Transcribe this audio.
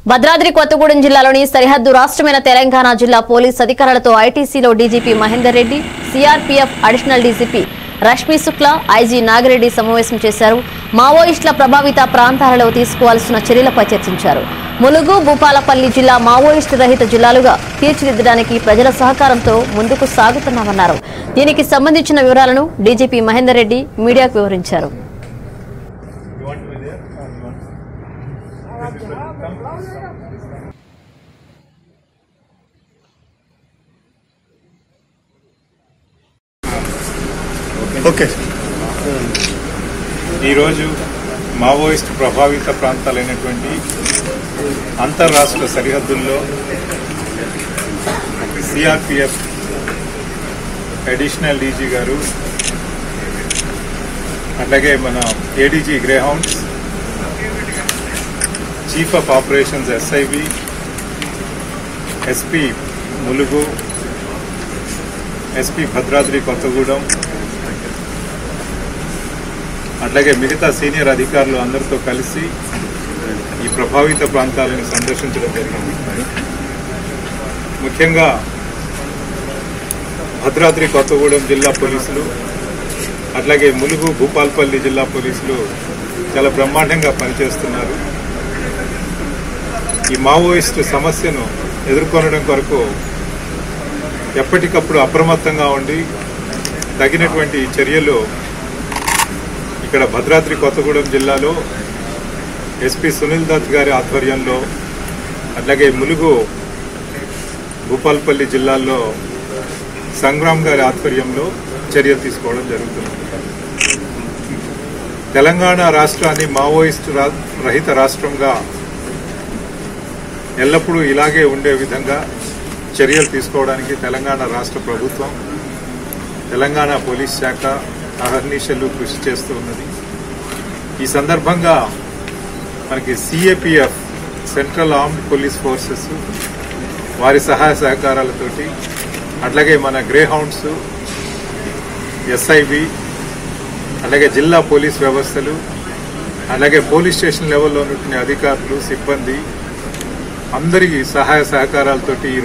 భద్రాద్రి కొత్తగూడెం జిల్లాలోని సరిహద్దు రాష్ట్రమైన తెలంగాణ జిల్లా పోలీస్ అధికారులతో ఐటీసీలో DGP Mahender Reddy CRPF additional DGP Rashmi Shukla IG Nagireddy సమావేశం చేశారు మావోయిస్టుల ప్రభావిత ప్రాంతాలలో తీసుకోవాల్సిన చర్యలపై చర్చించారు ములుగు భూపాలపల్లి జిల్లా మావోయిస్టు రహిత జిల్లాలుగా తీర్చిదిద్దడానికి ప్రజల సహకారంతో ముందుకు సాగుతున్నామన్నారు దీనికి సంబంధించిన వివరాలను డీజీపీ మహేందర్ రెడ్డి మీడియాకు వివరించారు You want to be there? Or you want? Okay ఈరోజు మావోయిస్ట్ ప్రభావిత ప్రాంతాలైనటువంటి అంతర్రాష్ట్ర సరిహద్దుల్లో సిఆర్పిఎఫ్ అడిషనల్ డీజీ గారు అట్లాగే మన ADG Greyhounds chief of operations SIB SP Mulugu SP Bhadradri Kothagudem అట్లాగే మిగతా సీనియర్ అధికారులు అందరితో కలిసి ఈ ప్రభావిత ప్రాంతాలను సందర్శించడం జరిగింది ముఖ్యంగా భద్రాద్రి కొత్తగూడెం జిల్లా పోలీసులు అట్లాగే ములుగు భూపాల్పల్లి జిల్లా పోలీసులు చాలా బ్రహ్మాండంగా పనిచేస్తున్నారు ఈ మావోయిస్టు సమస్యను ఎదుర్కొనడం కొరకు ఎప్పటికప్పుడు అప్రమత్తంగా ఉండి తగినటువంటి చర్యలు ఇక్కడ భద్రాద్రి కొత్తగూడెం జిల్లాలో ఎస్పీ సునీల్ దత్ గారి ఆధ్వర్యంలో అట్లాగే ములుగు భూపాల్పల్లి జిల్లాల్లో సంగ్రామ్ గారి ఆధ్వర్యంలో చర్యలు తీసుకోవడం జరుగుతుంది తెలంగాణ రాష్ట్రాన్ని మావోయిస్టు రా- రహిత రాష్ట్రంగా ఎల్లప్పుడూ ఇలాగే ఉండే విధంగా చర్యలు తీసుకోవడానికి తెలంగాణ రాష్ట్ర ప్రభుత్వం తెలంగాణ పోలీస్ శాఖ అహర్నిశలు కృషి చేస్తూ ఉన్నది ఈ సందర్భంగా మనకి CAPF central armed police forces వారి సహాయ సహకారాలతోటి అట్లాగే మన గ్రే హౌండ్స్ ఎస్ఐబి అలాగే జిల్లా పోలీస్ వ్యవస్థలు అలాగే పోలీస్ స్టేషన్ లెవెల్లో ఉన్నటువంటి అధికారులు సిబ్బంది అందరికీ సహాయ సహకారాలతోటి ఈ